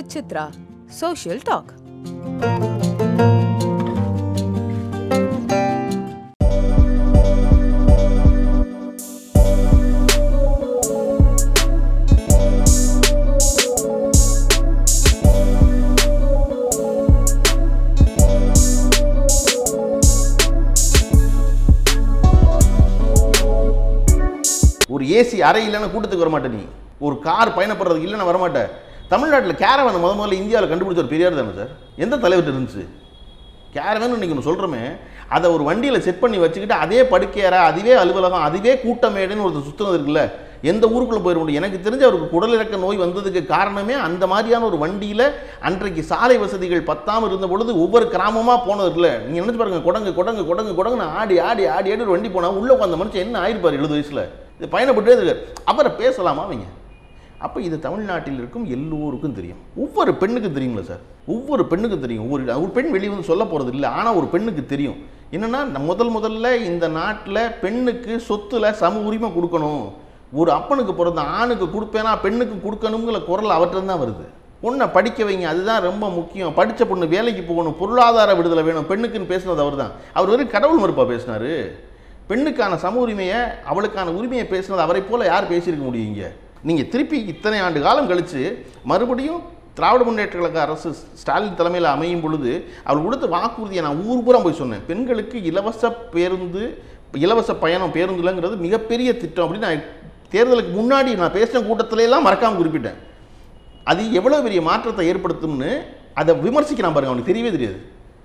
with Chitra. Social Talk. ஒரு AC அறை இல்லைன்னா கூட்டத்துக்கு வரமாட்டே நீ ஒரு கார் பயணப்படுறதுக்கு இல்லைன்னா வரமாட்டேன் தமிழ்நாட்டில் கேரவன் முத முதல்ல இந்தியாவில் கண்டுபிடிச்ச ஒரு பெரியார் தானே சார் எந்த தலைவர்கிட்ட இருந்துச்சு கேரவன் இன்னைக்கு ஒன்று சொல்கிறோமே அதை ஒரு வண்டியில் செட் பண்ணி வச்சுக்கிட்டு அதே படுக்கையறை அதுவே அலுவலகம் அதுவே கூட்டமேடுன்னு ஒருத்தர் சுற்றுனது இருக்குல்ல எந்த ஊருக்குள்ளே போயிட முடியும் எனக்கு தெரிஞ்ச அவருக்கு குடலிறக்க நோய் வந்ததுக்கு காரணமே அந்த மாதிரியான ஒரு வண்டியில் அன்றைக்கு சாலை வசதிகள் பத்தாம இருந்த பொழுது ஒவ்வொரு கிராமமாக போனது இருக்குல்ல நீங்கள் நினச்சி பாருங்க கொடங்கு கொடங்கு கொடங்கு கொடங்குன்னு ஆடி ஆடி ஆடி ஆடி ஒரு வண்டி போனால் உள்ளே உட்காந்த மனுஷன் என்ன ஆயிருப்பார் எழுபது வயசில் இது பயணப்பட்டே இருக்கார் அவரை பேசலாமா அவங்க அப்போ இது தமிழ்நாட்டில் இருக்கும் எல்லோருக்கும் தெரியும் ஒவ்வொரு பெண்ணுக்கும் தெரியுங்களா சார் ஒவ்வொரு பெண்ணுக்கும் தெரியும் ஒவ்வொரு ஒரு பெண் வெளியே வந்து சொல்ல போகிறது இல்லை ஆனால் ஒரு பெண்ணுக்கு தெரியும் என்னென்னா முதல் முதல்ல இந்த நாட்டில் பெண்ணுக்கு சொத்துல சம உரிமை கொடுக்கணும் ஒரு அப்பனுக்கு பிறந்த ஆணுக்கு கொடுப்பேனா பெண்ணுக்கு கொடுக்கணுங்கிற குரல் அவர்கிட்ட தான் வருது பொண்ணை படிக்க வைங்க அதுதான் ரொம்ப முக்கியம் படித்த பொண்ணு வேலைக்கு போகணும் பொருளாதார விடுதலை வேணும் பெண்ணுக்குன்னு பேசுனது அவர் தான் அவர் வெறும் கடவுள் மறுப்பா பேசினாரு பெண்ணுக்கான சம உரிமையை அவளுக்கான உரிமையை பேசுனது அவரை போல யார் பேசியிருக்க முடியும் இங்கே நீங்கள் திருப்பி இத்தனை ஆண்டு காலம் கழித்து மறுபடியும் திராவிட முன்னேற்ற கழக அரசு ஸ்டாலின் தலைமையில் அமையும் பொழுது அவள் கொடுத்த வாக்குறுதியை நான் ஊர் பூரா போய் சொன்னேன் பெண்களுக்கு இலவச பேருந்து இலவச பயணம் பேருந்துலங்கிறது மிகப்பெரிய திட்டம் அப்படின்னு நான் தேர்தலுக்கு முன்னாடி நான் பேசின கூட்டத்தில எல்லாம் மறக்காமல் குறிப்பிட்டேன் அது எவ்வளோ பெரிய மாற்றத்தை ஏற்படுத்தும்னு அதை விமர்சிக்கிறான் பாருங்க அவனுக்கு தெரியவே தெரியாது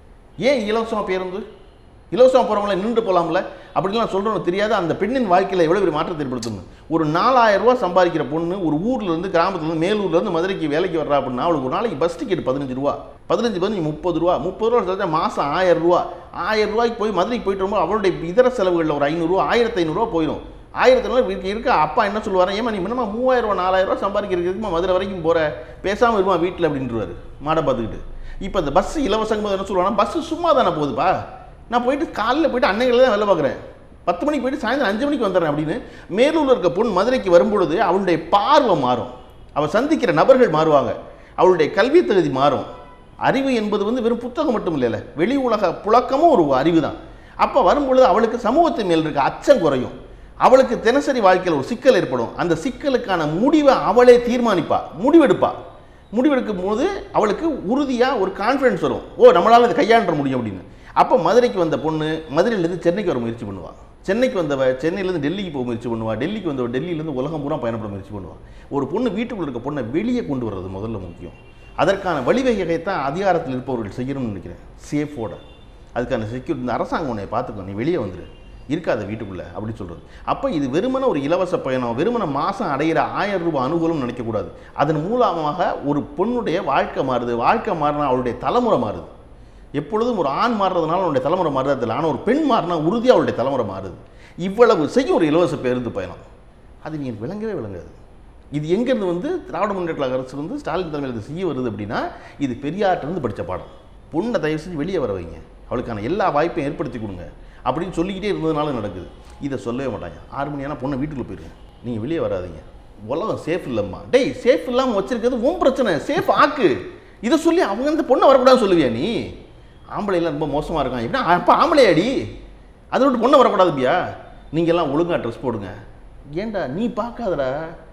ஏன் இலவசமாக பேருந்து இலவசமாக போகிறவங்கள நின்று போகலாம்ல அப்படிலாம் சொல்கிறவங்க தெரியாது அந்த பெண்ணின் வாழ்க்கையில் எவ்வளோ பெரிய மாற்றத்தை ஏற்படுத்தும் ஒரு நாலாயிரம் ரூபாய் சம்பாதிக்கிற பொண்ணு ஒரு ஊர்லேருந்து கிராமத்துலேருந்து மேலூர்லேருந்து மதுரைக்கு வேலைக்கு வர்றா அப்படின்னா அவளுக்கு ஒரு நாளைக்கு பஸ் டிக்கெட் பதினஞ்சு ரூபா பதினஞ்சு பதினஞ்சு முப்பது ரூபா முப்பது ரூபா சேர்த்தா மாதம் ஆயிரம் ரூபா ஆயிரம் ரூபாய்க்கு போய் மதுரைக்கு போயிட்டு வரும்போது அவளுடைய இதர செலவுகளில் ஒரு ஐநூறுரூவா ஆயிரத்தி ஐநூறுரூவா போயிடும் ஆயிரத்தி ஐநூறு இருக்க இருக்க அப்பா என்ன சொல்லுவார் ஏமா நீ மினிமம் மூவாயிரம் ரூபா நாலாயிரம் ரூபா சம்பாதிக்கிறதுக்கு மதுரை வரைக்கும் போகிற பேசாமல் இருமா வீட்டில் அப்படின்ட்டுருவாரு மாடை பார்த்துக்கிட்டு இப்போ இந்த பஸ் இலவசங்க போது என்ன சொல்லுவாங்கன்னா பஸ்ஸு சும்மா தானே போகுதுப்பா நான் போயிட்டு காலையில் போயிட்டு அன்னைகளில் தான் வேலை பார்க்குறேன் பத்து மணிக்கு போயிட்டு சாயந்தரம் அஞ்சு மணிக்கு வந்துடுறேன் அப்படின்னு மேலூரில் இருக்க பொண்ணு மதுரைக்கு வரும்பொழுது அவளுடைய பார்வை மாறும் அவள் சந்திக்கிற நபர்கள் மாறுவாங்க அவளுடைய கல்வி தகுதி மாறும் அறிவு என்பது வந்து வெறும் புத்தகம் மட்டும் இல்லைல்ல வெளி உலக புழக்கமும் ஒரு அறிவு தான் அப்போ வரும்பொழுது அவளுக்கு சமூகத்தின் மேல் இருக்க அச்சம் குறையும் அவளுக்கு தினசரி வாழ்க்கையில் ஒரு சிக்கல் ஏற்படும் அந்த சிக்கலுக்கான முடிவை அவளே தீர்மானிப்பா முடிவெடுப்பா முடிவெடுக்கும் போது அவளுக்கு உறுதியாக ஒரு கான்ஃபிடன்ஸ் வரும் ஓ நம்மளால் இதை கையாண்ட முடியும் அப்படின்னு அப்போ மதுரைக்கு வந்த பொண்ணு மதுரையிலேருந்து சென்னைக்கு வர முயற்சி பண்ணுவாள் சென்னைக்கு வந்தவ சென்னையிலேருந்து டெல்லிக்கு போக முயற்சி பண்ணுவா டெல்லிக்கு வந்தவ டெல்லியிலேருந்து உலகம் பூரா பயணப்பட முயற்சி பண்ணுவா ஒரு பொண்ணு வீட்டுக்குள்ள இருக்க பொண்ணை வெளியே கொண்டு வர்றது முதல்ல முக்கியம் அதற்கான வழிவகையை தான் அதிகாரத்தில் இருப்பவர்கள் செய்யணும்னு நினைக்கிறேன் சேஃபோட அதுக்கான செக்யூர் இந்த அரசாங்கம் உன்னை பார்த்துக்கோ நீ வெளியே வந்துரு இருக்காத வீட்டுக்குள்ளே அப்படி சொல்கிறது அப்போ இது வெறுமன ஒரு இலவச பயணம் வெறுமன மாதம் அடையிற ஆயிரம் ரூபாய் அனுகூலம் நினைக்கக்கூடாது அதன் மூலமாக ஒரு பொண்ணுடைய வாழ்க்கை மாறுது வாழ்க்கை மாறினா அவளுடைய தலைமுறை மாறுது எப்பொழுதும் ஒரு ஆண் மாறுறதுனால அவனுடைய தலைமுறை மாறுறது இல்லை ஆனால் ஒரு பெண் மாறினா உறுதியாக அவளுடைய தலைமுறை மாறுது இவ்வளவு செய்யும் ஒரு இலவச பேருந்து பயணம் அது நீ விளங்கவே விளங்காது இது எங்கேருந்து வந்து திராவிட முன்னேற்ற கழக அரசு வந்து ஸ்டாலின் தலைமையில் இது செய்ய வருது அப்படின்னா இது பெரியார்ட்டிருந்து படித்த பாடம் பொண்ணை தயவு செஞ்சு வெளியே வர வைங்க அவளுக்கான எல்லா வாய்ப்பையும் ஏற்படுத்தி கொடுங்க அப்படின்னு சொல்லிக்கிட்டே இருந்ததுனால நடக்குது இதை சொல்லவே மாட்டாங்க ஆறு மணி ஆனால் பொண்ணை வீட்டுக்குள்ள போயிருங்க நீங்கள் வெளியே வராதீங்க உலகம் சேஃப் இல்லைம்மா டேய் சேஃப் இல்லாமல் வச்சிருக்கிறது உன் பிரச்சனை சேஃப் ஆக்கு இதை சொல்லி அவங்க இந்த பொண்ணை வரக்கூடாதுன்னு சொல்லுவியா நீ ஆம்பளைலாம் ரொம்ப மோசமாக இருக்கான் எப்படின்னா அப்போ ஆம்பளையாடி அதை விட்டு பொண்ணை வரக்கூடாது பியா நீங்கள்லாம் ஒழுங்காக ட்ரெஸ் போடுங்க ஏன்டா நீ பார்க்காதடா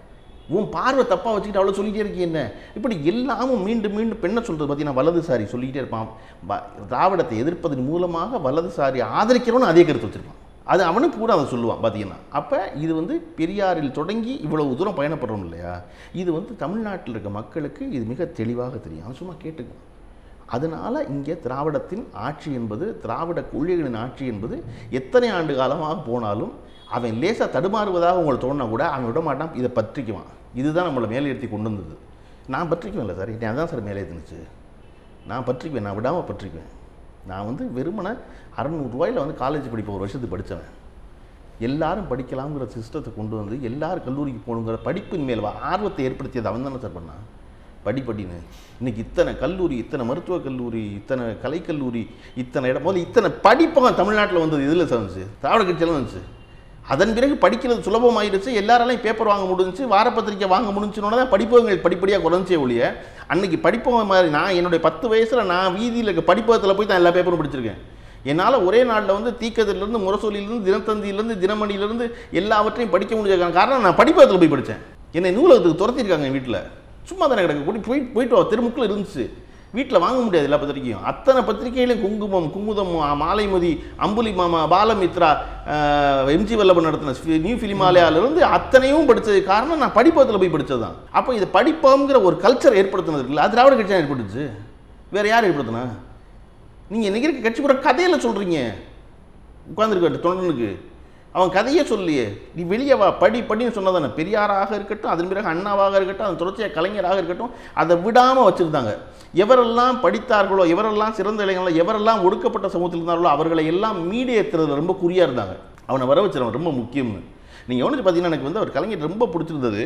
உன் பார்வை தப்பாக வச்சுக்கிட்டு அவ்வளோ சொல்லிகிட்டே இருக்கீ என்ன இப்படி எல்லாமும் மீண்டும் மீண்டும் பெண்ணை சொல்கிறது பார்த்தீங்கன்னா வலதுசாரி சொல்லிக்கிட்டே இருப்பான் வ- திராவிடத்தை எதிர்ப்பதன் மூலமாக வலதுசாரி ஆதரிக்கிறவனு அதே கருத்து வச்சுருப்பான் அது அவனுக்கு பூரா அதை சொல்லுவான் பார்த்தீங்கன்னா அப்போ இது வந்து பெரியாரில் தொடங்கி இவ்வளவு தூரம் பயணப்படுறோம் இல்லையா இது வந்து தமிழ்நாட்டில் இருக்க மக்களுக்கு இது மிக தெளிவாக தெரியும் அவன் சும்மா கேட்டுக்குவான் அதனால் இங்கே திராவிடத்தின் ஆட்சி என்பது திராவிட கொள்கைகளின் ஆட்சி என்பது எத்தனை ஆண்டு காலமாக போனாலும் அவன் லேசாக தடுமாறுவதாக உங்களுக்கு தோணுனா கூட அவன் விட மாட்டான் இதை பற்றிக்குவான் இதுதான் நம்மளை மேலேற்றி கொண்டு வந்தது நான் பற்றிக்குவேன் இல்லை சார் என்னை அதான் சார் மேலேற்றுனுச்சு நான் பற்றிக்குவேன் நான் விடாமல் பற்றிக்குவேன் நான் வந்து வெறுமனே அறநூறுரூவாயில் வந்து காலேஜ் படிப்ப ஒரு வருஷத்துக்கு படித்தவன் எல்லாரும் படிக்கலாங்கிற சிஸ்டத்தை கொண்டு வந்து எல்லாரும் கல்லூரிக்கு போகணுங்கிற படிப்பின் மேல் வ- ஆர்வத்தை ஏற்படுத்தியது அவன் தானே சார் பண்ணான் படிப்படின்னு இன்னைக்கு இத்தனை கல்லூரி இத்தனை மருத்துவக் கல்லூரி இத்தனை கலைக்கல்லூரி இத்தனை இடம் போது இத்தனை படிப்பகம் தமிழ்நாட்டில் வந்தது இதில் சார் வந்துச்சு திராவிட கட்சியில் வந்துச்சு அதன் பிறகு படிக்கிறது சுலபமாயிருச்சு எல்லாராலையும் பேப்பர் வாங்க முடிஞ்சுச்சு வாரப்பத்திரிக்கை வாங்க முடிஞ்சுனோட தான் படிப்பகங்கள் படிப்படியாக குறைஞ்சே ஒழிய அன்னைக்கு படிப்பகம் மாதிரி நான் என்னுடைய பத்து வயசில் நான் வீதியில் இருக்க படிப்பகத்தில் போய் தான் எல்லா பேப்பரும் படிச்சிருக்கேன் என்னால் ஒரே நாளில் வந்து தீக்கதிலிருந்து முரசொலியிலிருந்து தினத்தந்தியிலிருந்து தினமணியிலிருந்து எல்லாவற்றையும் படிக்க முடிஞ்ச காரணம் நான் படிப்பகத்தில் போய் படித்தேன் என்னை நூலகத்துக்கு துரத்திருக்காங்க என் வீட்டில் சும்மா தானே கிடக்கு கூட்டி போய் போயிட்டு வா திருமுக்கில் இருந்துச்சு வீட்டில் வாங்க முடியாது எல்லா பத்திரிக்கையும் அத்தனை பத்திரிகையிலையும் குங்குமம் குமுதம் ஆ, மாலைமதி அம்புலி மாமா பாலமித்ரா ஆஹ், எம்ஜி வல்லபன் நடத்தின ஃபி- நியூ ஃபிலிமாலயாவிலிருந்து அத்தனையும் படித்தது காரணம் நான் படிப்பகத்தில் போய் படித்தது தான் அப்போ இது படிப்பம்ங்கிற ஒரு கல்ச்சர் ஏற்படுத்தினது இருக்குல்ல அது திராவிட கட்சி ஏற்பட்டுச்சு வேற யார் ஏற்படுத்தினா நீங்கள் இன்னைக்கு இருக்க கட்சி பூரா கதையில் சொல்கிறீங்க உட்காந்துருக்க தொண்டனுக்கு அவன் கதையே சொல்லியே நீ வெளியே வா படி படின்னு சொன்னதானே பெரியாராக இருக்கட்டும் அதன் பிறகு அண்ணாவாக இருக்கட்டும் அதன் தொடர்ச்சியாக கலைஞராக இருக்கட்டும் அதை விடாமல் வச்சுருந்தாங்க எவரெல்லாம் படித்தார்களோ எவரெல்லாம் சிறந்த இளைஞர்களோ எவரெல்லாம் ஒடுக்கப்பட்ட சமூகத்தில் இருந்தார்களோ அவர்களை எல்லாம் மீடியேற்றுறதுல ரொம்ப குறியாக இருந்தாங்க அவனை வர வச்சிருவன் ரொம்ப முக்கியம்னு நீங்கள் கவனிச்சு பார்த்தீங்கன்னா எனக்கு வந்து அவர் கலைஞர் ரொம்ப பிடிச்சிருந்தது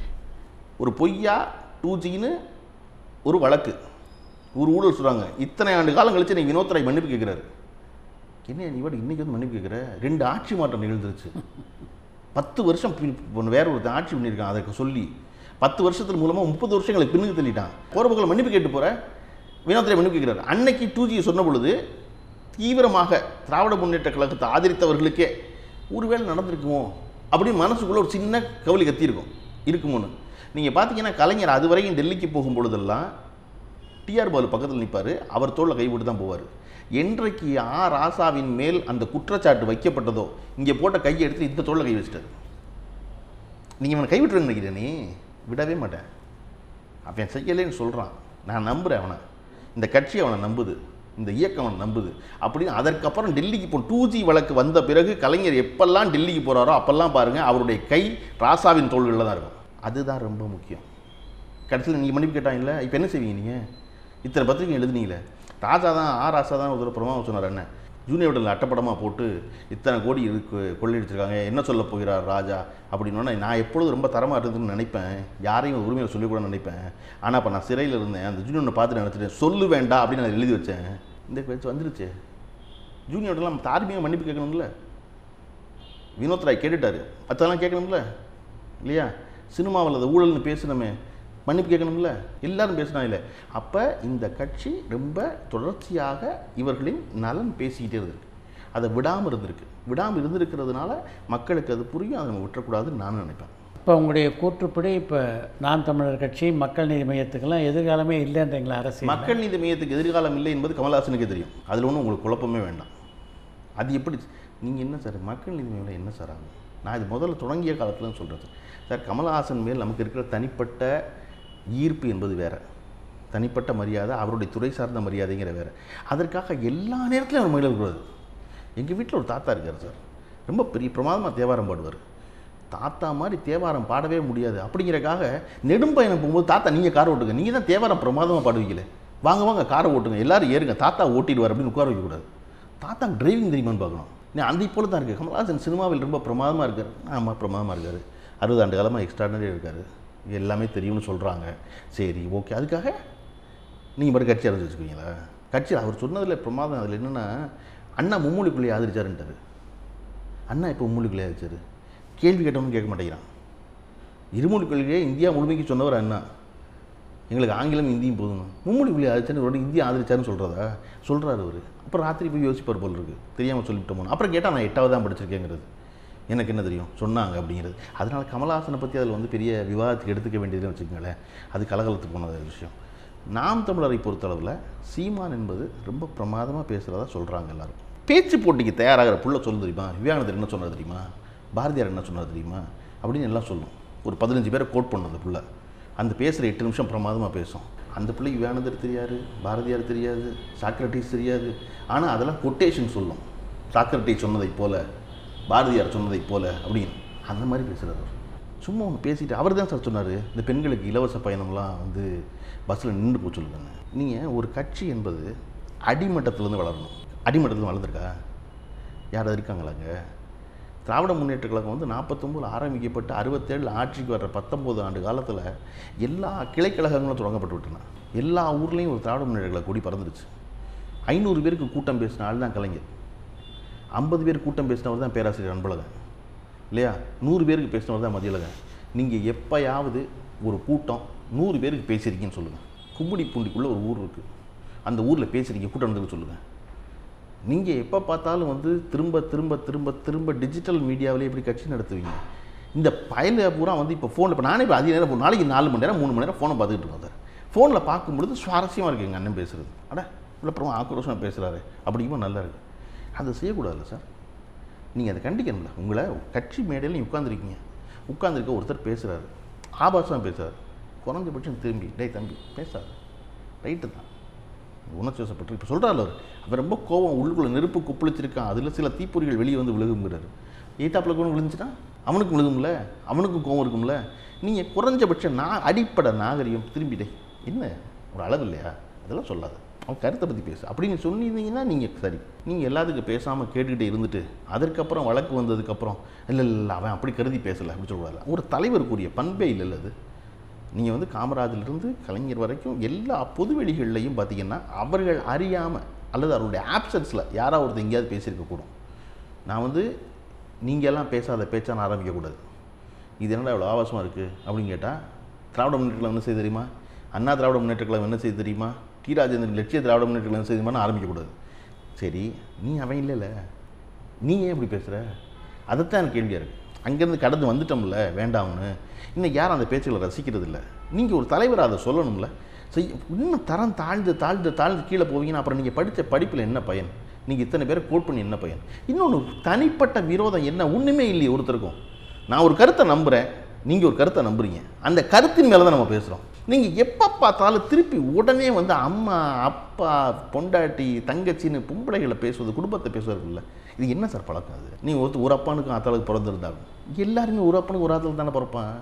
ஒரு பொய்யா டூ ஜின்னு ஒரு வழக்கு ஒரு ஊழல் சொல்கிறாங்க இத்தனை ஆண்டு காலம் கழிச்சு நீ வினோத் ராய் மன்னிப்பு கேட்குறாரு என்ன நீ வாடி இன்னைக்கு வந்து மன்னிப்பு கேட்குற ரெண்டு ஆட்சி மாற்றம் நிகழ்ந்துருச்சு பத்து வருஷம் பி- இப்ப வேற ஒருத்தன் ஆட்சி பண்ணியிருக்கான் அதற்கு சொல்லி பத்து வருஷத்துக்கு மூலமாக முப்பது வருஷங்களுக்கு பின்னுக்கு தள்ளிட்டான் போகிற பக்கம் மன்னிப்பு கேட்டு போகிற வினோத்ரை மன்னிப்பு கேட்குறாரு அன்னைக்கு டூ ஜி சொன்ன பொழுது தீவிரமாக திராவிட முன்னேற்ற கழகத்தை ஆதரித்தவர்களுக்கே ஒருவேளை நடந்திருக்குமோ அப்படின்னு மனசுக்குள்ளே ஒரு சின்ன கவலி கத்தியிருக்கும் இருக்குமோன்னு நீங்கள் பார்த்தீங்கன்னா கலைஞர் அது வரைக்கும் டெல்லிக்கு போகும் பொழுதெல்லாம் டிஆர் பாலு பக்கத்தில் நிற்பார் அவர் தோளில் கைவிட்டு தான் போவார் என்றைக்கு ஆ ராசாவின் மேல் அந்த குற்றச்சாட்டு வைக்கப்பட்டதோ இங்கே போட்ட கையை எடுத்து இந்த தோளில் கை வச்சிட்டாரு நீங்கள் அவனை கைவிட்டுருன்னு நினைக்கிறேன் நீ விடவே மாட்டேன் அவன் செய்யலைன்னு சொல்கிறான் நான் நம்புகிறேன் அவனை இந்த கட்சி அவனை நம்புது இந்த இயக்கம் அவனை நம்புது அப்படின்னு அதற்கப்புறம் டெல்லிக்கு போ டூ ஜி வழக்கு வந்த பிறகு கலைஞர் எப்பெல்லாம் டெல்லிக்கு போகிறாரோ அப்பெல்லாம் பாருங்கள் அவருடைய கை ராசாவின் தோள்களில் தான் இருக்கும் அதுதான் ரொம்ப முக்கியம் கடைசியில் நீங்கள் மன்னிப்பு கேட்டாங்க இல்லை இப்போ என்ன செய்வீங்க நீங்கள் இத்தனை பத்திரிக்கை எழுதுனீங்களே ராஜா தான் ஆ ராசா தான் ஒரு பிரமாவை சொன்னார் என்ன ஜூனியர் விடல அட்டப்படமாக போட்டு இத்தனை கோடி இருக்கு கொள்ளையடிச்சிருக்காங்க என்ன சொல்ல போகிறார் ராஜா அப்படின்னோடனே நான் எப்பொழுதும் ரொம்ப தரமாக இருந்ததுன்னு நினைப்பேன் யாரையும் ஒரு உரிமையை சொல்லிக்கூட நினைப்பேன் ஆனால் இப்போ நான் சிறையில் இருந்தேன் அந்த ஜூனியரை பார்த்து நினச்சிட்டேன் சொல்லு வேண்டாம் அப்படின்னு நான் எழுதி வச்சேன் இந்த பேச்சு வந்துருச்சு ஜூனியர்லாம் தார்மீக மன்னிப்பு கேட்கணும்ல வினோத் ராய் கேட்டுட்டாரு அதெல்லாம் கேட்கணும்ல இல்லையா சினிமாவில் அது ஊழல்னு பேசுனமே மன்னிப்பு கேட்கணும்ல எல்லாரும் பேசினா இல்லை அப்போ இந்த கட்சி ரொம்ப தொடர்ச்சியாக இவர்களின் நலன் பேசிக்கிட்டே இருந்திருக்கு அதை விடாமல் இருந்திருக்கு விடாமல் இருந்திருக்கிறதுனால மக்களுக்கு அது புரியும் அதை நம்ம விட்டுறக்கூடாதுன்னு நான் நினைப்பேன் இப்போ உங்களுடைய கூற்றுப்படி இப்போ நான் தமிழர் கட்சி மக்கள் நீதி மையத்துக்கெல்லாம் எதிர்காலமே இல்லைன்றீங்களா அரசியல் மக்கள் நீதி மையத்துக்கு எதிர்காலம் இல்லை என்பது கமல்ஹாசனுக்கு தெரியும் அதில் ஒன்றும் உங்களுக்கு குழப்பமே வேண்டாம் அது எப்படி நீங்கள் என்ன சார் மக்கள் நீதி மையம் என்ன சார் ஆகும் நான் இது முதல்ல தொடங்கிய காலத்தில் சொல்கிறது சார் கமல்ஹாசன் மேல் நமக்கு இருக்கிற தனிப்பட்ட ஈர்ப்பு என்பது வேற தனிப்பட்ட மரியாதை அவருடைய துறை சார்ந்த மரியாதைங்கிற வேற அதற்காக எல்லா நேரத்திலும் அவர் மகிழ கூடாது எங்கள் வீட்டில் ஒரு தாத்தா இருக்கார் சார் ரொம்ப பெரிய பிரமாதமாக தேவாரம் பாடுவார் தாத்தா மாதிரி தேவாரம் பாடவே முடியாது அப்படிங்கிறக்காக நெடும்பயணம் போகும்போது தாத்தா நீங்கள் கார் ஓட்டுங்க நீங்கள் தான் தேவாரம் பிரமாதமாக பாடுவீங்களே வாங்க வாங்க காரை ஓட்டுங்க எல்லாரும் ஏறுங்க தாத்தா ஓட்டிடுவார் அப்படின்னு உட்கார வைக்கக்கூடாது தாத்தா டிரைவிங் தெரியுமான்னு பார்க்கணும் நீ அந்த போல தான் இருக்குது கமல்ஹாசன் சினிமாவில் ரொம்ப பிரமாதமாக இருக்கார் ஆமாம் பிரமாதமாக இருக்கார் அறுபது ஆண்டு காலமாக எக்ஸ்ட்ராடனரியாக இருக்கார் எல்லாமே தெரியும்னு சொல்கிறாங்க சரி ஓகே அதுக்காக நீங்கள் மட்டும் கட்சி ஆரம்பிச்சு வச்சுக்குவீங்களா கட்சி அவர் சொன்னதில் பிரமாதம் அதில் என்னென்னா அண்ணா மும்மொழிக்குள்ளே ஆதரிச்சாருன்ட்டார் அண்ணா இப்போ மும்மொழிக்குள்ளே ஆதரிச்சார் கேள்வி கேட்டவனு கேட்க மாட்டேங்கிறான் இருமொழி கொள்கையை இந்தியா முழுமைக்கு சொன்னவர் அண்ணா எங்களுக்கு ஆங்கிலம் இந்தியும் போதும் மும்மொழி கொள்கை ஆதரிச்சாரு ஒரு இந்தியா ஆதரிச்சாருன்னு சொல்கிறதா சொல்கிறாரு அவர் அப்புறம் ராத்திரி போய் யோசிப்பார் போல் இருக்கு தெரியாமல் சொல்லிவிட்டோமோ அப்புறம் கேட்டால் நான் எட்டாவது தான் படிச்சிருக்கேங்கிறது எனக்கு என்ன தெரியும் சொன்னாங்க அப்படிங்கிறது அதனால கமலஹாசனை பற்றி அதில் வந்து பெரிய விவாதத்துக்கு எடுத்துக்க வேண்டியதுன்னு வச்சுக்கோங்களேன் அது கலகலத்துக்கு போன விஷயம் நாம் தமிழரை பொறுத்தளவில் சீமான் என்பது ரொம்ப பிரமாதமாக பேசுகிறதா சொல்கிறாங்க எல்லாரும் பேச்சு போட்டிக்கு தயாராகிற புள்ள சொல்ல தெரியுமா விவேகானந்தர் என்ன சொன்னார் தெரியுமா பாரதியார் என்ன சொன்னார் தெரியுமா அப்படின்னு எல்லாம் சொல்லும் ஒரு பதினஞ்சு பேரை கோட் பண்ணும் அந்த புள்ள அந்த பேசுகிற எட்டு நிமிஷம் பிரமாதமாக பேசும் அந்த பிள்ளைக்கு விவேகானந்தர் தெரியாது பாரதியார் தெரியாது சாக்ரட்டிஸ் தெரியாது ஆனால் அதெல்லாம் கொட்டேஷன் சொல்லும் சாக்ரட்டிஸ் சொன்னதைப் போல பாரதியார் சொன்னதைப் போல அப்படின்னு அந்த மாதிரி பேசுகிறார் அவர் சும்மா ஒன்று பேசிட்டு அவர் தான் சார் சொன்னார் இந்த பெண்களுக்கு இலவச பயணம்லாம் வந்து பஸ்ஸில் நின்று போச்சு சொல்லுங்க நீங்கள் ஒரு கட்சி என்பது அடிமட்டத்திலேருந்து வளரணும் அடிமட்டத்தில் வளர்ந்துருக்கா யாராவது இருக்காங்களாங்க திராவிட முன்னேற்ற கழகம் வந்து நாற்பத்தொம்பதில் ஆரம்பிக்கப்பட்டு அறுபத்தேழில் ஆட்சிக்கு வர்ற பத்தொம்போது ஆண்டு காலத்தில் எல்லா கிளைக்கழகங்களும் தொடங்கப்பட்டு விட்டன எல்லா ஊர்லேயும் ஒரு திராவிட முன்னேற்ற கழக கொடி பறந்துருச்சு ஐநூறு பேருக்கு கூட்டம் பேசின ஆள் தான் கலைஞர் ஐம்பது பேர் கூட்டம் பேசினவர் தான் பேராசிரியர் அன்பழகன் இல்லையா நூறு பேருக்கு பேசினவர் தான் மதியழகன் நீங்கள் எப்பயாவது ஒரு கூட்டம் நூறு பேருக்கு பேசியிருக்கீங்கன்னு சொல்லுங்கள் கும்முடி பூண்டிக்குள்ளே ஒரு ஊர் இருக்குது அந்த ஊரில் பேசுகிறீங்க கூட்டம் நடந்துன்னு சொல்லுங்கள் நீங்கள் எப்போ பார்த்தாலும் வந்து திரும்ப திரும்ப திரும்ப திரும்ப டிஜிட்டல் மீடியாவிலே எப்படி கட்சி நடத்துவீங்க இந்த பயல பூரா வந்து இப்போ ஃபோனில் இப்போ நானே இப்போ அதிக நேரம் ஒரு நாளைக்கு நாலு மணி நேரம் மூணு மணி நேரம் ஃபோனை பார்த்துக்கிட்டு இருக்கோம் சார் ஃபோனில் பார்க்கும்பொழுது சுவாரஸ்யமாக இருக்குது எங்கள் அண்ணன் பேசுகிறது அட இவ்வளோ ஆக்ரோஷமாக பேசுகிறாரு அப்படிங்கும்போது நல்லா இருக்குது அதை செய்யக்கூடாதுல்ல சார் நீங்கள் அதை கண்டிக்கணும்ல உங்களை கட்சி மேடையில் நீ உட்காந்துருக்கீங்க உட்காந்துருக்க ஒருத்தர் பேசுகிறாரு ஆபாசமாக பேசுகிறார் குறைஞ்சபட்சம் திரும்பி டேய் தம்பி பேசாது ரைட்டு தான் உணர்ச்சி வசப்பட்டு இப்போ சொல்கிறாள் அவர் அவன் ரொம்ப கோவம் உள்ளுக்குள்ளே நெருப்பு குப்பளிச்சிருக்கான் அதில் சில தீப்பொறிகள் வெளியே வந்து விழுகுங்கிறாரு எய்த்தாப்பில் கூட விழுந்துச்சுன்னா அவனுக்கு விழுகும்ல அவனுக்கும் கோவம் இருக்கும்ல நீங்கள் குறைஞ்சபட்சம் நான் அடிப்படை நாகரிகம் திரும்பிட்டே என்ன ஒரு அளவு இல்லையா அதெல்லாம் சொல்லாத அவன் கருத்தை பற்றி பேசு அப்படி நீ சொன்னீங்கன்னா நீங்கள் சரி நீங்கள் எல்லாத்துக்கும் பேசாமல் கேட்டுக்கிட்டே இருந்துட்டு அதற்கப்புறம் வழக்கு வந்ததுக்கப்புறம் இல்லை இல்லை அவன் அப்படி கருதி பேசலை அப்படி சொல்லக்கூடாது ஒரு தலைவருக்குரிய பண்பே இல்லை அது நீங்கள் வந்து காமராஜிலிருந்து கலைஞர் வரைக்கும் எல்லா பொதுவெளிகள்லையும் பார்த்தீங்கன்னா அவர்கள் அறியாமல் அல்லது அவருடைய ஆப்சன்ஸில் யாராவது ஒருத்தர் எங்கேயாவது பேசியிருக்கக்கூடும் நான் வந்து நீங்க எல்லாம் பேசாத பேச்சா நான் ஆரம்பிக்கக்கூடாது இது என்னடா இவ்வளோ ஆபாசமாக இருக்குது அப்படின்னு கேட்டால் திராவிட முன்னேற்ற கழகம் என்ன செய்ய தெரியுமா அண்ணா திராவிட முன்னேற்ற கழகம் என்ன செய்ய தெரியுமா டி ராஜேந்திரன் லட்சிய திராவிட முன்னேற்ற கழகம் என்ன செய்ய தெரியுமான்னு ஆரம்பிக்கக்கூடாது சரி நீ அவன் இல்லைல்ல நீ ஏன் இப்படி பேசுகிற அதைத்தான் எனக்கு கேள்வியாக இருக்குது அங்கேருந்து கடந்து வந்துட்டோம்ல வேண்டாம்னு இன்னைக்கு யாரும் அந்த பேச்சுகளை ரசிக்கிறது இல்லை நீங்கள் ஒரு தலைவர் அதை சொல்லணும்ல செய் இன்னும் தரம் தாழ்ந்து தாழ்ந்து தாழ்ந்து கீழே போவீங்கன்னா அப்புறம் நீங்கள் படித்த படிப்பில் என்ன பயன் நீங்கள் இத்தனை பேரை கோட் பண்ணி என்ன பயன் இன்னொன்று தனிப்பட்ட விரோதம் என்ன ஒன்றுமே இல்லையே ஒருத்தருக்கும் நான் ஒரு கருத்தை நம்புகிறேன் நீங்கள் ஒரு கருத்தை நம்புறீங்க அந்த கருத்தின் மேலே தான் நம்ம பேசுகிறோம் நீங்கள் எப்போ பார்த்தாலும் திருப்பி உடனே வந்து அம்மா அப்பா பொண்டாட்டி தங்கச்சின்னு பொம்பளைகளை பேசுவது குடும்பத்தை பேசுவது இல்லை இது என்ன சார் பழக்கம் அது நீ ஒருத்தர் ஒரு அப்பனுக்கும் ஆத்தாளுக்கு பிறந்திருந்தாலும் எல்லாருமே ஒரு அப்பனுக்கு ஒரு ஆத்தாளுக்கு தானே பிறப்பான்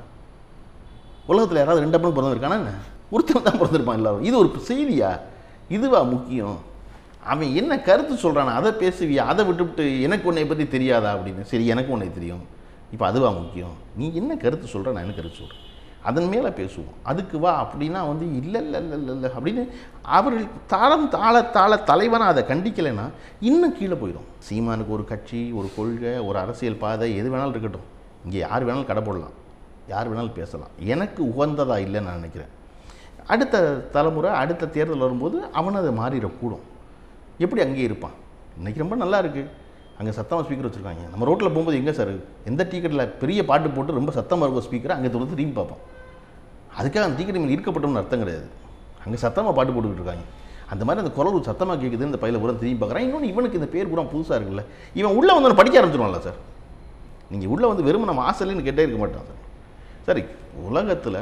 உலகத்தில் யாராவது ரெண்டு அப்பனுக்கு பிறந்திருக்கானா என்ன? ஒருத்தன் தான் பிறந்திருப்பான் எல்லாரும் இது ஒரு செய்தியா இதுவா முக்கியம் அவன் என்ன கருத்து சொல்கிறான் அதை பேசுவியா அதை விட்டுவிட்டு எனக்கு உன்னை பற்றி தெரியாதா அப்படின்னு சரி எனக்கு உன்னை தெரியும் இப்போ அதுவா முக்கியம் நீ என்ன கருத்து சொல்கிற நான் என்ன கருத்து சொல்கிறேன் அதன் மேலே பேசுவோம் அதுக்கு வா அப்படின்னா வந்து இல்லை இல்லை இல்லை இல்லை இல்லை அப்படின்னு அவர்கள் தாளம் தாள தாள தலைவனாக அதை கண்டிக்கலைன்னா இன்னும் கீழே போயிடும் சீமானுக்கு ஒரு கட்சி ஒரு கொள்கை ஒரு அரசியல் பாதை எது வேணாலும் இருக்கட்டும் இங்கே யார் வேணாலும் கடை போடலாம் யார் வேணாலும் பேசலாம் எனக்கு உகந்ததா இல்லைன்னு நான் நினைக்கிறேன் அடுத்த தலைமுறை அடுத்த தேர்தல் வரும்போது அவன் அதை மாறிடக்கூடும் எப்படி அங்கேயே இருப்பான் இன்றைக்கி ரொம்ப நல்லா இருக்குது அங்கே சத்தமாக ஸ்பீக்கர் வச்சுருக்காங்க நம்ம ரோட்டில் போகும்போது எங்கே சார் எந்த டிக்கெட்டில் பெரிய பாட்டு போட்டு ரொம்ப சத்தமாக இருக்கும் ஸ்பீக்கர் அங்கே தொடர்ந்து திரும்பி பார்ப்போம் அதுக்காக அந்த டிக்கெட் மேலே இருக்கப்பட்டோம்னு அர்த்தம் கிடையாது அங்கே சத்தமாக பாட்டு போட்டுக்கிட்டு இருக்காங்க அந்த மாதிரி அந்த குரல் சத்தமாக கேட்குது இந்த பையில பூரா திரும்பி பார்க்குறான் இன்னொன்று இவனுக்கு இந்த பேர் பூரா புதுசாக இருக்குல்ல இவன் உள்ளே வந்து படிக்க ஆரம்பிச்சிருவான்ல சார் நீங்கள் உள்ளே வந்து வெறும் நம்ம ஆசைன்னு கேட்டே இருக்க மாட்டான் சார் சரி உலகத்தில்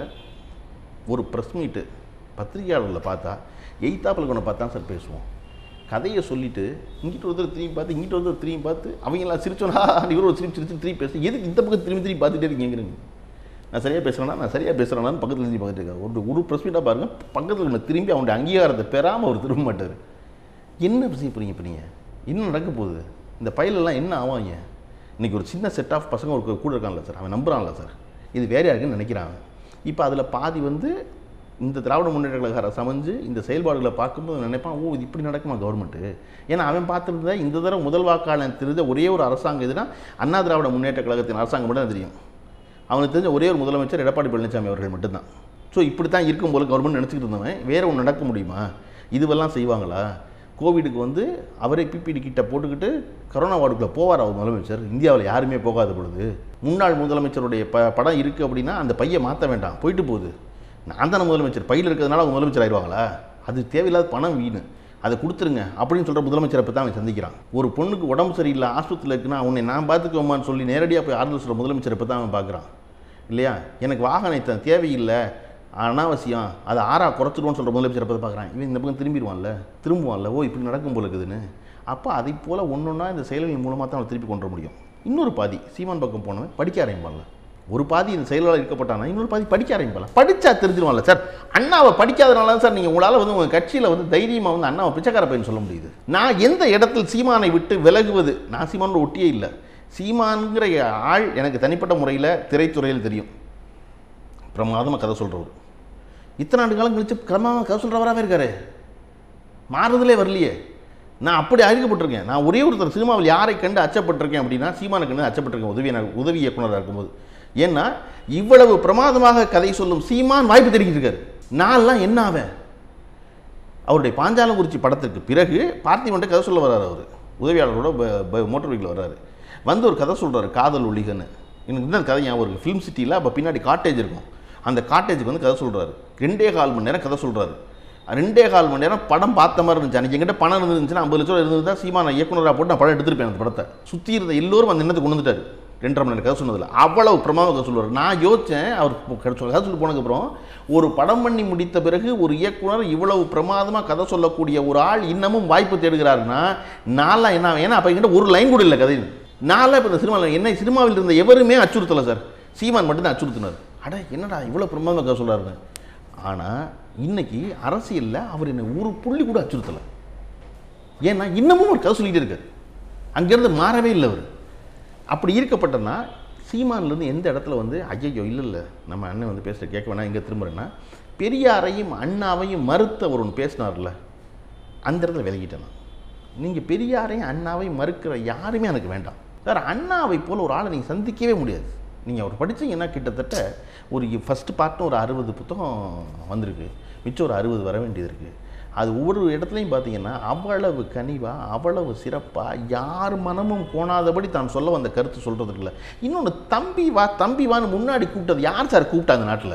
ஒரு ப்ரெஸ் மீட்டு பத்திரிகையாளர்களை பார்த்தா எய்த்தாப்பில் கொண்டு பார்த்தா சார் பேசுவோம் கதையை சொல்லிட்டு இங்கிட்ட ஒருத்தர் திரும்பி பார்த்து இங்கிட்ட ஒருத்தர் திரும்பி பார்த்து அவங்களாம் சிரிச்சோன்னா இவர் ஒரு சிரிச்சு சிரிச்சு திரும்பி பேசு எதுக்கு இந்த பக்கம் திரும்பி திரும்பி பார்த்துட்டே இருக்கீங்கிறீங்க நான் சரியாக பேசுகிறேன்னா நான் சரியாக பேசுகிறேன்னு பக்கத்தில் திரும்பி பார்த்துட்டு இருக்கேன் ஒரு ஒரு ப்ரெஸ் மீட்டாக பாருங்கள் பக்கத்தில் நம்ம திரும்பி அவனுடைய அங்கீகாரத்தை பெறாமல் அவர் திரும்ப மாட்டார் என்ன செய்ய போகிறீங்க இப்போ நீங்கள் என்ன நடக்க போகுது இந்த பயிலெல்லாம் என்ன ஆவாங்க இன்றைக்கி ஒரு சின்ன செட் ஆஃப் பசங்க ஒரு கூட இருக்கான்ல சார் அவன் நம்புறான்ல சார் இது வேற யாருக்குன்னு நினைக்கிறான் இப்போ அதில் பாதி வந்து இந்த திராவிட முன்னேற்ற கழக அரசு அமைஞ்சு இந்த செயல்பாடுகளை பார்க்கும்போது நினைப்பான் ஓ இது இப்படி நடக்குமா கவர்மெண்ட்டு ஏன்னா அவன் பார்த்துருந்தா இந்த தடவை முதல் வாக்காளன் தெரிஞ்ச ஒரே ஒரு அரசாங்கம் எதுனா அண்ணா திராவிட முன்னேற்ற கழகத்தின் அரசாங்கம் மட்டும் தான் தெரியும் அவனுக்கு தெரிஞ்ச ஒரே ஒரு முதலமைச்சர் எடப்பாடி பழனிசாமி அவர்கள் மட்டும்தான் ஸோ இப்படி தான் இருக்கும் போல கவர்மெண்ட் நினச்சிக்கிட்டு இருந்தவன் வேற ஒன்று நடக்க முடியுமா இதுவெல்லாம் செய்வாங்களா கோவிடுக்கு வந்து அவரே பிபிடி கிட்ட போட்டுக்கிட்டு கரோனா வார்டுக்குள்ளே போவார் அவர் முதலமைச்சர் இந்தியாவில் யாருமே போகாத பொழுது முன்னாள் முதலமைச்சருடைய ப படம் இருக்குது அப்படின்னா அந்த பையை மாற்ற வேண்டாம் போயிட்டு போகுது நான் தானே முதலமைச்சர் பையில் இருக்கிறதுனால அவங்க முதலமைச்சர் ஆயிடுவாங்களா அது தேவையில்லாத பணம் வீணு அதை கொடுத்துருங்க அப்படின்னு சொல்கிற முதலமைச்சரை இப்போ தான் அவன் சந்திக்கிறான் ஒரு பொண்ணுக்கு உடம்பு சரியில்லை ஆஸ்பத்திரியில் இருக்குன்னா உன்னை நான் பார்த்துக்கோமான்னு சொல்லி நேரடியாக போய் ஆறுதல் சொல்கிற முதலமைச்சரை இப்போ தான் அவன் பார்க்குறான் இல்லையா எனக்கு வாகனம் தேவையில்லை அனாவசியம் அதை ஆறா குறைச்சிடுவோன்னு சொல்கிற முதலமைச்சரை பார்த்து பார்க்குறான் இவன் இந்த பக்கம் திரும்பிடுவான்ல திரும்புவான்ல ஓ இப்படி நடக்கும் போல இருக்குதுன்னு அப்போ அதை போல் ஒன்று ஒன்றா இந்த செயல்கள் மூலமாக தான் அவன் திருப்பி கொண்டு வர முடியும் இன்னொரு பாதி சீமான் பக்கம் போனவன் படிக்க ஆரம்பிப்பான்ல ஒரு பாதி இந்த செயலாளர் இருக்கப்பட்டானா இன்னொரு பாதி படிக்க ஆரம்பிப்பாங்க படித்தா தெரிஞ்சிருவான்ல சார் அண்ணாவை படிக்காதனால தான் சார் நீங்கள் உங்களால் வந்து உங்கள் கட்சியில் வந்து தைரியமாக வந்து அண்ணாவை பிச்சைக்கார பையன் சொல்ல முடியுது நான் எந்த இடத்தில் சீமானை விட்டு விலகுவது நான் சீமானோட ஒட்டியே இல்லை சீமான்கிற ஆள் எனக்கு தனிப்பட்ட முறையில் திரைத்துறையில் தெரியும் பிரமாதமாக கதை சொல்கிறவர் இத்தனை ஆண்டு காலம் கழிச்சு கிரமமாக கதை சொல்கிறவராகவே இருக்காரு மாறுதலே வரலையே நான் அப்படி அறிக்கப்பட்டிருக்கேன் நான் ஒரே ஒருத்தர் சினிமாவில் யாரை கண்டு அச்சப்பட்டிருக்கேன் அப்படின்னா சீமானை கண்டு அச்சப்பட்டிருக்கேன் உதவி உதவி இயக்குனராக இருக்கும்போது ஏன்னா இவ்வளவு பிரமாதமாக கதை சொல்லும் சீமான் வாய்ப்பு தெரிவிச்சிருக்காரு நான்லாம் என்ன ஆவேன் அவருடைய பாஞ்சாலங்குறிச்சி படத்திற்கு பிறகு பார்த்திபன்ட்ட கதை சொல்ல வர்றாரு அவர் உதவியாளரோட ப- ப- மோட்டார் வெஹிக்கிள் வர்றாரு வந்து ஒரு கதை சொல்கிறாரு காதல் ஒளிகன்னு எனக்கு இன்னும் கதை ஞாபகம் இருக்குது ஃபிலிம் சிட்டியில் அப்போ பின்னாடி காட்டேஜ் இருக்கும் அந்த காட்டேஜுக்கு வந்து கதை சொல்கிறாரு ரெண்டே கால் மணி நேரம் கதை சொல்கிறாரு ரெண்டே கால் மணி நேரம் படம் பார்த்த மாதிரி இருந்துச்சு அன்றைக்கி எங்கிட்ட பணம் இருந்துச்சுன்னா ஐம்பது லட்சம் இருந்ததா சீமான இயக்குனராக போட்டு நான் படம் எடுத்திருப்பேன் அந்த படத்தை சுற்றி இருந்த எல்லோரும் அந்த எண்ணத்தை கொண்டு வந்துட்டாரு ரெண்டரை மணி நேரம் கதை சொன்னதில்ல அவ்வளவு பிரமாதம் கதை சொல்லுவார் நான் யோசித்தேன் அவர் கதை சொல்ல- கதை சொல்லி போனதுக்கப்புறம் ஒரு படம் பண்ணி முடித்த பிறகு ஒரு இயக்குனர் இவ்வளவு பிரமாதமாக கதை சொல்லக்கூடிய ஒரு ஆள் இன்னமும் வாய்ப்பு தேடுகிறாருன்னா நான்லாம் என்ன ஆவேன்? ஏன்னா அப்போ என்கிட்ட ஒரு லைன் கூட இல்லை கதைன்னு நான்லாம் இப்போ இந்த சினிமாவில் என்ன சினிமாவில் இருந்த எவருமே அச்சுறுத்தலை சார் சீமான் மட்டும்தான் அச்சுறுத்தினார் அட என்னடா இவ்வளோ பிரமாதமாக கதை சொல்கிறாருன்னு ஆனால் இன்னைக்கு அரசியலில் அவர் என்னை ஒரு புள்ளி கூட அச்சுறுத்தலை ஏன்னா இன்னமும் ஒரு கதை சொல்லிக்கிட்டே இருக்காரு அங்கேருந்து மாறவே இல்லை அவர் அப்படி இருக்கப்பட்டனா சீமான்லேருந்து எந்த இடத்துல வந்து ஐயையோ இல்லை இல்லை நம்ம அண்ணன் வந்து பேசுகிற கேட்க வேணாம் எங்கே திரும்புறேன்னா பெரியாரையும் அண்ணாவையும் மறுத்தவர் ஒன்று பேசினார்ல அந்த இடத்துல விலகிட்டேன் நான் நீங்கள் பெரியாரையும் அண்ணாவையும் மறுக்கிற யாருமே எனக்கு வேண்டாம் சார் அண்ணாவை போல் ஒரு ஆளை நீங்கள் சந்திக்கவே முடியாது நீங்கள் அவர் படிச்சீங்கன்னா கிட்டத்தட்ட ஒரு ஃபஸ்ட்டு பார்ட்டும் ஒரு அறுபது புத்தகம் வந்திருக்கு மிச்சம் ஒரு அறுபது வர வேண்டியது இருக்குது அது ஒவ்வொரு இடத்துலையும் பார்த்தீங்கன்னா அவ்வளவு கனிவாக அவ்வளவு சிறப்பாக யார் மனமும் கோணாதபடி தான் சொல்ல வந்த கருத்து சொல்கிறதுக்கு இல்லை இன்னொன்று தம்பி வா தம்பி வான்னு முன்னாடி கூப்பிட்டது யார் சார் கூப்பிட்டாங்க நாட்டில்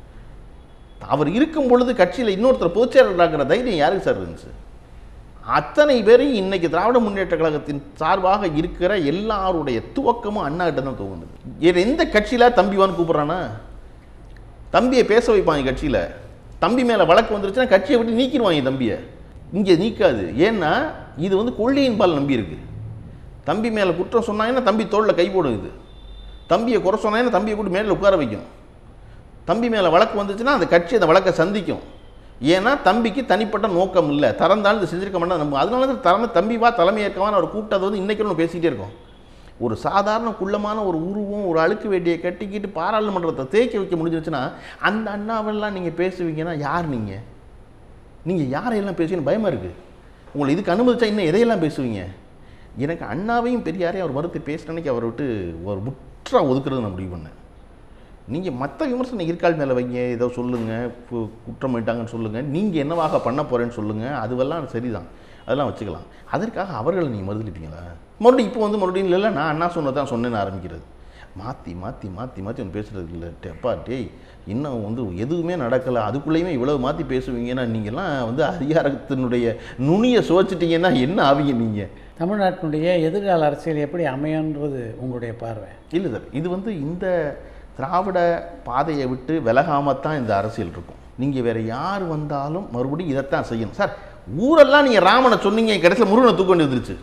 அவர் இருக்கும் பொழுது கட்சியில் இன்னொருத்தர் பொதுச்செயலாளராகிற தைரியம் யாருக்கு சார் இருந்துச்சு அத்தனை பேரையும் இன்னைக்கு திராவிட முன்னேற்ற கழகத்தின் சார்பாக இருக்கிற எல்லாருடைய துவக்கமும் அண்ணா கிட்ட தான் துவங்குது வேற எந்த கட்சியில் தம்பிவான்னு கூப்பிட்றானா தம்பியை பேச வைப்பாங்க கட்சியில் தம்பி மேலே வழக்கு வந்துருச்சுன்னா கட்சியை விட்டு நீக்கிடுவாங்க தம்பியை இங்கே நீக்காது ஏன்னா இது வந்து கொள்ளையின் பால் நம்பி இருக்கு தம்பி மேலே குற்றம் சொன்னாங்கன்னா தம்பி தோளில் கை போடும் இது தம்பியை குறை சொன்னாங்கன்னா தம்பியை கூட்டி மேலே உட்கார வைக்கும் தம்பி மேலே வழக்கு வந்துச்சுன்னா அந்த கட்சி அந்த வழக்கை சந்திக்கும் ஏன்னா தம்பிக்கு தனிப்பட்ட நோக்கம் இல்லை திறந்தாலும் இது செஞ்சிருக்க மாட்டோம் நம்ம அதனால தான் தலைமை தம்பி வா தலைமை ஏற்கவான்னு அவர் கூப்பிட்டது வந்து இன்றைக்கி நம்ம பேசிக்கிட்டே இருக்கோம் ஒரு சாதாரண குள்ளமான ஒரு உருவம் ஒரு அழுக்கு வேட்டியை கட்டிக்கிட்டு பாராளுமன்றத்தை தேக்கி வைக்க முடிஞ்சிருச்சுன்னா அந்த அண்ணாவெல்லாம் நீங்கள் பேசுவீங்கன்னா யார் நீங்கள் நீங்கள் யாரையெல்லாம் பேசுவீங்கன்னு பயமாக இருக்குது உங்களை இதுக்கு அனுமதிச்சா இன்னும் எதையெல்லாம் பேசுவீங்க எனக்கு அண்ணாவையும் பெரியாரையும் அவர் மறுத்து பேசின அன்னைக்கு அவரை விட்டு ஒரு முற்றா ஒதுக்குறது நான் முடிவு பண்ணேன் நீங்கள் மற்ற விமர்சனம் இருக்கால் மேலே வைங்க ஏதோ சொல்லுங்கள் கு- குற்றம் பண்ணிட்டாங்கன்னு சொல்லுங்கள் நீங்கள் என்னவாக பண்ண போகிறேன்னு சொல்லுங்கள் அதுவெல்லாம் சரிதான் அதெல்லாம் வச்சுக்கலாம் அதற்காக அவர்களை நீங்கள் மறுதளிப்பீங்களா மறுபடியும் இப்போ வந்து மறுபடியும் இல்லை நான் அண்ணா சொன்னதான் சொன்னேன்னு ஆரம்பிக்கிறது மாற்றி மாற்றி மாற்றி மாற்றி ஒன்று பேசுகிறது இல்லை டெப்பா டேய் இன்னும் வந்து எதுவுமே நடக்கலை அதுக்குள்ளேயுமே இவ்வளவு மாற்றி பேசுவீங்கன்னா நீங்கள்லாம் வந்து அதிகாரத்தினுடைய நுனியை சுவைச்சிட்டீங்கன்னா என்ன ஆவீங்க நீங்கள் தமிழ்நாட்டினுடைய எதிர்கால அரசியல் எப்படி அமையன்றது உங்களுடைய பார்வை இல்லை சார் இது வந்து இந்த திராவிட பாதையை விட்டு விலகாமத்தான் இந்த அரசியல் இருக்கும் நீங்கள் வேற யார் வந்தாலும் மறுபடியும் இதைத்தான் செய்யணும் சார் ஊரெல்லாம் நீங்கள் ராமனை சொன்னீங்க கடைசியில் முருகனை தூக்க வேண்டி வந்துருச்சு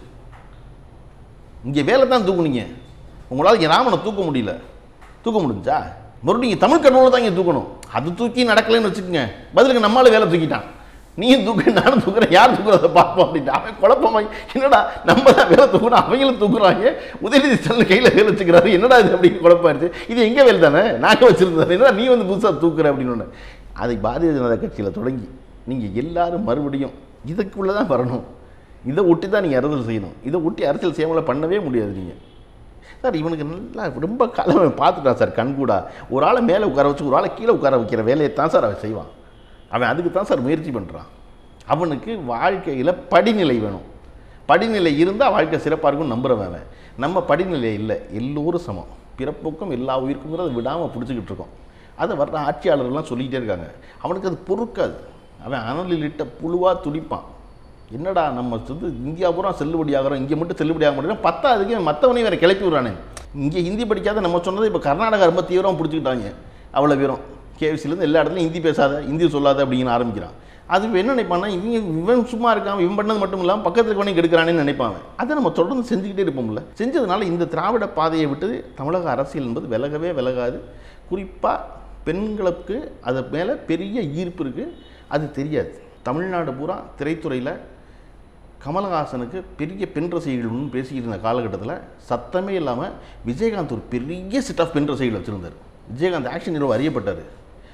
இங்கே வேலை தான் தூக்குனீங்க உங்களால் இங்கே ராமனை தூக்க முடியல தூக்க முடிஞ்சா மறுபடியும் இங்கே தமிழ் கடவுளை தான் இங்கே தூக்கணும் அது தூக்கி நடக்கலைன்னு வச்சுக்கோங்க பதிலுக்கு நம்மளால வேலை தூக்கிட்டான் நீயும் தூக்க நானும் தூக்குறேன் யார் தூக்குறத பார்ப்போம் அப்படின்ட்டு அவன் குழப்பமாய் என்னடா நம்ம தான் வேலை தூக்குறோம் அவங்களும் தூக்குறாங்க உதயநிதி ஸ்டாலின் கையில் வேலை வச்சுக்கிறாரு என்னடா இது அப்படின்னு குழப்பாயிருச்சு இது எங்கே வேலை தானே நாங்கள் வச்சுருந்தேன் என்னடா நீ வந்து புதுசாக தூக்குற அப்படின்னு ஒன்று அதை பாரதிய ஜனதா கட்சியில் தொடங்கி நீங்கள் எல்லாரும் மறுபடியும் இதுக்குள்ளே தான் வரணும் இதை ஒட்டி தான் நீங்கள் அரசியல் செய்யணும் இதை ஒட்டி அரசியல் செய்யாமல் பண்ணவே முடியாது நீங்கள் சார் இவனுக்கு நல்லா ரொம்ப காலம் பார்த்துட்டான் சார் கண்கூடா ஒரு ஆளை மேலே உட்கார வச்சு ஒரு ஆளை கீழே உட்கார வைக்கிற வேலையை தான் சார் அவன் செய்வான் அவன் அதுக்கு தான் சார் முயற்சி பண்ணுறான் அவனுக்கு வாழ்க்கையில் படிநிலை வேணும் படிநிலை இருந்தால் வாழ்க்கை சிறப்பாக இருக்கும்னு நம்புகிறவன் அவன் நம்ம படிநிலை இல்லை எல்லோரும் சமம் பிறப்புக்கும் எல்லா உயிருக்குங்கிறத விடாமல் பிடிச்சிக்கிட்டு இருக்கோம் அதை வர்ற ஆட்சியாளர்கள்லாம் சொல்லிக்கிட்டே இருக்காங்க அவனுக்கு அது பொறுக்காது அவன் அனலில் இட்ட புழுவாக துடிப்பான் என்னடா நம்ம வந்து இந்தியா பூரா செல்லுபடி ஆகிறோம் இங்கே மட்டும் செல்லுபடி ஆக முடியும் பத்தாவதுக்கு மற்றவனையும் வேறு கிளப்பி விட்றானே இங்கே ஹிந்தி படிக்காத நம்ம சொன்னது இப்போ கர்நாடகா ரொம்ப தீவிரம் பிடிச்சிக்கிட்டாங்க அவ்வளோ பேரும் கேவிசிலேருந்து எல்லா இடத்துலையும் ஹிந்தி பேசாத ஹிந்தி சொல்லாத அப்படின்னு ஆரம்பிக்கிறான் அது இப்ப என்ன நினைப்பான்னா இவங்க இவன் சும்மா இருக்கான் இவன் பண்ணது மட்டும் இல்லாமல் பக்கத்தில் இருக்கவனையும் கெடுக்கிறானேன்னு நினைப்பாங்க அதை நம்ம தொடர்ந்து செஞ்சுக்கிட்டே இருப்போம்ல செஞ்சதுனால இந்த திராவிட பாதையை விட்டு தமிழக அரசியல் என்பது விலகவே விலகாது குறிப்பாக பெண்களுக்கு அது மேலே பெரிய ஈர்ப்பு இருக்குது அது தெரியாது தமிழ்நாடு பூரா திரைத்துறையில் கமலஹாசனுக்கு பெரிய பெண் ரசிகர்கள்னு பேசிக்கிட்டு இருந்த காலகட்டத்தில் சத்தமே இல்லாமல் விஜயகாந்த் ஒரு பெரிய செட் ஆஃப் பெண் ரசிகர்கள் வச்சுருந்தார் விஜயகாந்த் ஆக்ஷன் ஹீரோ அறியப்பட்டார்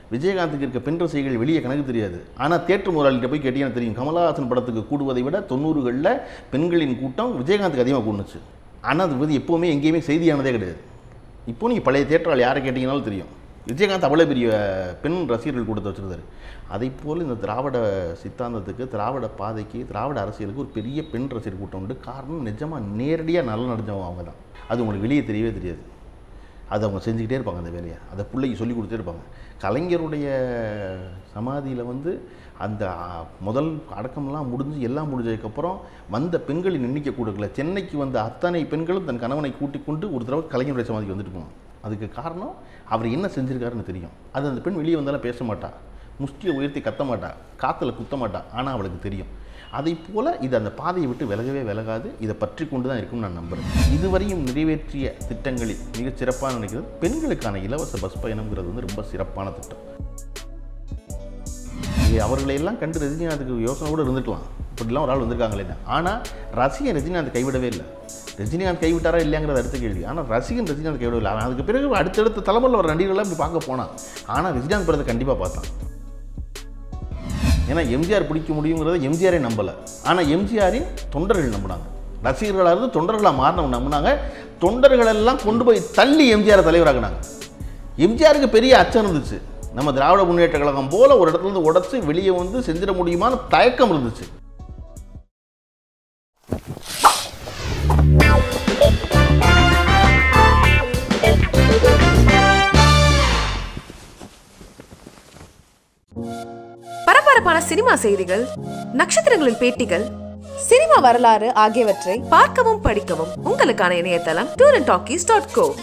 விஜயகாந்துக்கு இருக்க பெண் ரசிகர்கள் வெளியே கணக்கு தெரியாது ஆனால் தேட்டர் முதலாளிகிட்ட போய் கேட்டீங்கன்னா தெரியும் கமலஹாசன் படத்துக்கு கூடுவதை விட தொண்ணூறுகளில் பெண்களின் கூட்டம் விஜயகாந்துக்கு அதிகமாக கூடுனுச்சு ஆனால் அது வந்து எப்போவுமே எங்கேயுமே செய்தியானதே கிடையாது இப்போ நீங்கள் பழைய தேட்டரால் யாரை கேட்டிங்கனாலும் தெரியும் விஜயகாந்த் அவ்வளோ பெரிய பெண் ரசிகர்கள் கூட்டத்தை வச்சுருந்தாரு அதை போல் இந்த திராவிட சித்தாந்தத்துக்கு திராவிட பாதைக்கு திராவிட அரசியலுக்கு ஒரு பெரிய பெண் ரசிகர் கூட்டம் உண்டு காரணம் நிஜமாக நேரடியாக நல்ல நடந்தவங்க அவங்க தான் அது உங்களுக்கு வெளியே தெரியவே தெரியாது அதை அவங்க செஞ்சுக்கிட்டே இருப்பாங்க அந்த வேலையை அதை பிள்ளைக்கு சொல்லி கொடுத்துட்டே இருப்பாங்க கலைஞருடைய சமாதியில் வந்து அந்த ஆ, முதல் அடக்கம்லாம் முடிஞ்சு எல்லாம் முடிஞ்சதுக்கப்புறம் வந்த பெண்களின் எண்ணிக்கை கொடுக்கல சென்னைக்கு வந்த அத்தனை பெண்களும் தன் கணவனை கூட்டிக் கொண்டு ஒரு தடவை கலைஞருடைய சமாதிக்கு வந்துட்டு போவாங்க அதுக்கு காரணம் அவர் என்ன செஞ்சிருக்காருன்னு தெரியும் அது அந்த பெண் வெளியே வந்தாலும் பேச மாட்டா முஷ்டியை உயர்த்தி கத்த மாட்டா காற்றுல குத்த மாட்டா ஆனால் அவளுக்கு தெரியும் அதை போல இது அந்த பாதையை விட்டு விலகவே விலகாது இதை பற்றி கொண்டு தான் இருக்கும்னு நான் நம்புறேன் இதுவரையும் நிறைவேற்றிய திட்டங்களில் மிகச் சிறப்பான நினைக்கிறது பெண்களுக்கான இலவச பஸ் பயணம்ங்கிறது வந்து ரொம்ப சிறப்பான திட்டம் இது அவர்களை எல்லாம் கண்டு ரஜினிகாந்துக்கு யோசனை கூட இருந்துக்கலாம் இப்படிலாம் ஒரு ஆள் வந்திருக்காங்களே ஆனால் ரசிகன் ரஜினிகாந்த் கைவிடவே இல்லை ரஜினிகாந்த் கைவிட்டாரா இல்லையாங்கிறது அடுத்த கேள்வி ஆனால் ரசிகன் ரஜினிகாந்த் கைவிடவே இல்லை அவன் அதுக்கு பிறகு அடுத்தடுத்த தலைமுறையில் வர நடிகர்கள்லாம் இப்படி பார்க்க போனான் ஆனால் ரஜினிகாந்த் படத்தை கண்டிப்பாக பார்த்தான் ஏன்னா எம்ஜிஆர் பிடிக்க முடியுங்கிறத எம்ஜிஆரே நம்பலை ஆனால் எம்ஜிஆரின் தொண்டர்கள் நம்பினாங்க ரசிகர்களாக இருந்து தொண்டர்களாக மாறினவங்க நம்பினாங்க தொண்டர்கள் எல்லாம் கொண்டு போய் தள்ளி எம்ஜிஆர் தலைவராக்குனாங்க எம்ஜிஆருக்கு பெரிய அச்சம் இருந்துச்சு நம்ம திராவிட முன்னேற்ற கழகம் போல ஒரு இடத்துல இருந்து உடச்சி வெளியே வந்து செஞ்சிட முடியுமான்னு தயக்கம் இருந்துச்சு பரபரப்பான சினிமா செய்திகள் நட்சத்திரங்களின் பேட்டிகள் சினிமா வரலாறு ஆகியவற்றை பார்க்கவும் படிக்கவும் உங்களுக்கான இணையதளம் tour and talkies dot go